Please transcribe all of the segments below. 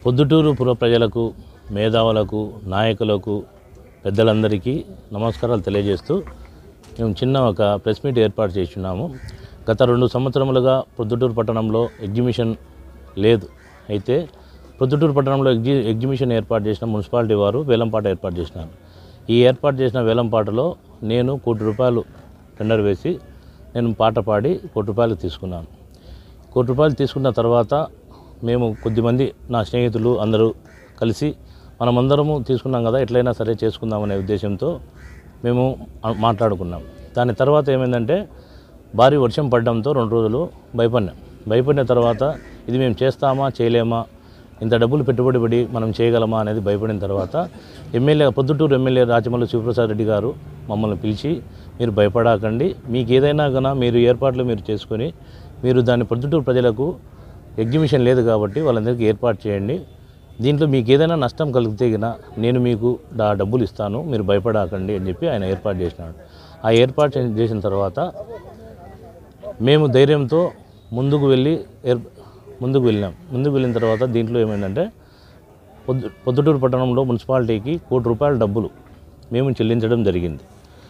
పొద్దుటూరు పుర ప్రజలకు మేధావులకు నాయకులకు పెద్దలందరికీ నమస్కారాలు తెలియజేస్తూ మేము చిన్న ఒక ప్రెస్ మీట్ ఏర్పాటు చేస్తున్నాము గత రెండు సంవత్సరములుగా పొద్దుటూరు పట్టణంలో ఎగ్జిబిషన్ లేదు అయితే పొద్దుటూరు పట్టణంలో ఎగ్జి ఎగ్జిబిషన్ ఏర్పాటు చేసిన మున్సిపాలిటీ వారు వేలంపాట ఏర్పాటు చేసినారు ఈ ఏర్పాటు చేసిన వేలంపాటలో నేను కోటి రూపాయలు టెండర్ వేసి నేను పాట పాడి కోటి రూపాయలు తీసుకున్నాను కోటి రూపాయలు తీసుకున్న తర్వాత మేము కొద్దిమంది నా స్నేహితులు అందరూ కలిసి మనమందరము తీసుకున్నాం కదా ఎట్లయినా సరే చేసుకుందామనే ఉద్దేశంతో మేము ఆ- మాట్లాడుకున్నాం దాని తర్వాత ఏమైందంటే భారీ వర్షం పడడంతో రెండు రోజులు భయపడినాం భయపడిన తర్వాత ఇది మేము చేస్తామా చేయలేమా ఇంత డబ్బులు పెట్టుబడి పెడి మనం చేయగలమా అనేది భయపడిన తర్వాత ఎమ్మెల్యే పొద్దుటూరు ఎమ్మెల్యే రాచమల్లి శివప్రసాద్ రెడ్డి గారు మమ్మల్ని పిలిచి మీరు భయపడకండి మీకు ఏదైనా కన్నా మీరు ఏర్పాట్లు మీరు చేసుకొని మీరు దాన్ని పొద్దుటూరు ప్రజలకు ఎగ్జిబిషన్ లేదు కాబట్టి వాళ్ళందరికీ ఏర్పాటు చేయండి దీంట్లో మీకు ఏదైనా నష్టం కలిగితే గిన నేను మీకు ఆ డబ్బులు ఇస్తాను మీరు భయపడకండి అని చెప్పి ఆయన ఏర్పాటు చేసినాడు ఆ ఏర్పాటు చే- చేసిన తర్వాత మేము ధైర్యంతో ముందుకు వెళ్ళి ఏర్ ముందుకు వెళ్ళాం ముందుకు వెళ్ళిన తర్వాత దీంట్లో ఏమైందంటే పొద్దు పొద్దుటూరు పట్టణంలో మున్సిపాలిటీకి కోటి రూపాయల డబ్బులు మేము చెల్లించడం జరిగింది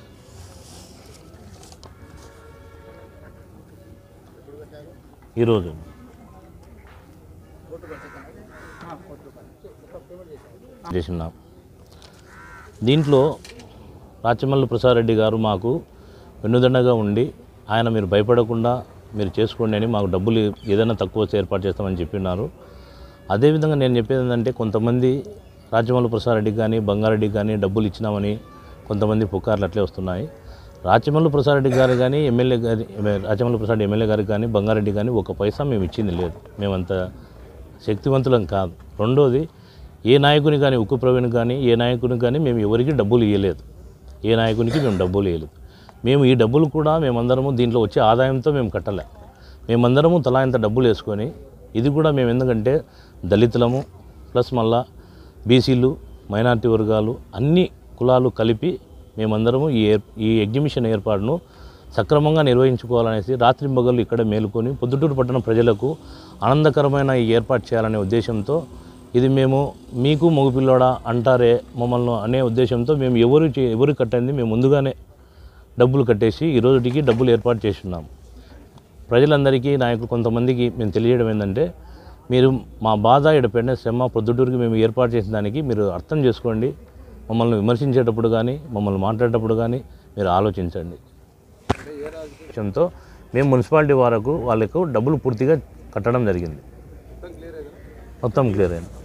ఈరోజు చేసినాం దీంట్లో రాచమల్లి ప్రసాద్ రెడ్డి గారు మాకు వెన్నుదండగా ఉండి ఆయన మీరు భయపడకుండా మీరు చేసుకోండి అని మాకు డబ్బులు ఏదైనా తక్కువ వస్తే ఏర్పాటు చేస్తామని చెప్పినారు అదేవిధంగా నేను చెప్పేది ఏంటంటే కొంతమంది రాచమల్లి ప్రసాద్ రెడ్డికి కానీ బంగారెడ్డికి కానీ డబ్బులు ఇచ్చినామని కొంతమంది పుకార్లు అట్లే వస్తున్నాయి రాచమల్లి ప్రసాద్ రెడ్డి గారు కానీ ఎమ్మెల్యే గారి రాచమల్లి ప్రసాద్ ఎమ్మెల్యే గారికి కానీ బంగారెడ్డి కానీ ఒక పైసా మేము ఇచ్చింది లేదు మేమంత శక్తివంతులం కాదు రెండోది ఏ నాయకుని కానీ ఉక్కు ప్రవీణ్ కానీ ఏ నాయకుని కానీ మేము ఎవరికి డబ్బులు ఇవ్వలేదు ఏ నాయకునికి మేము డబ్బులు ఇవ్వలేదు మేము ఈ డబ్బులు కూడా మేమందరము దీంట్లో వచ్చే ఆదాయంతో మేము కట్టలే మేమందరము తలా ఇంత డబ్బులు వేసుకొని ఇది కూడా మేము ఎందుకంటే దళితులము ప్లస్ మళ్ళా బీసీలు మైనారిటీ వర్గాలు అన్ని కులాలు కలిపి మేమందరము ఈ ఏర్ ఈ ఎగ్జిబిషన్ ఏర్పాటును సక్రమంగా నిర్వహించుకోవాలనేసి రాత్రింబగళ్ళు ఇక్కడ మేలుకొని పొద్దుటూరు పట్టణ ప్రజలకు ఆనందకరమైన ఈ ఏర్పాటు చేయాలనే ఉద్దేశంతో ఇది మేము మీకు మగపిల్లోడా అంటారే మమ్మల్ని అనే ఉద్దేశంతో మేము ఎవరు చే- ఎవరు కట్టింది మేము ముందుగానే డబ్బులు కట్టేసి ఈ రోజుటికి డబ్బులు ఏర్పాటు చేస్తున్నాం ప్రజలందరికీ నాయకులు కొంతమందికి మేము తెలియడం ఏంటంటే మీరు మా బాధ ఇక్కడ పెట్టిన శ్రమ పొద్దుటూరుకి మేము ఏర్పాటు చేసిన దానికి మీరు అర్థం చేసుకోండి మమ్మల్ని విమర్శించేటప్పుడు కానీ మమ్మల్ని మాట్లాడేటప్పుడు కానీ మీరు ఆలోచించండి విషయంతో మేము మున్సిపాలిటీ వారకు వాళ్ళకు డబ్బులు పూర్తిగా కట్టడం జరిగింది మొత్తం క్లియర్ అయింది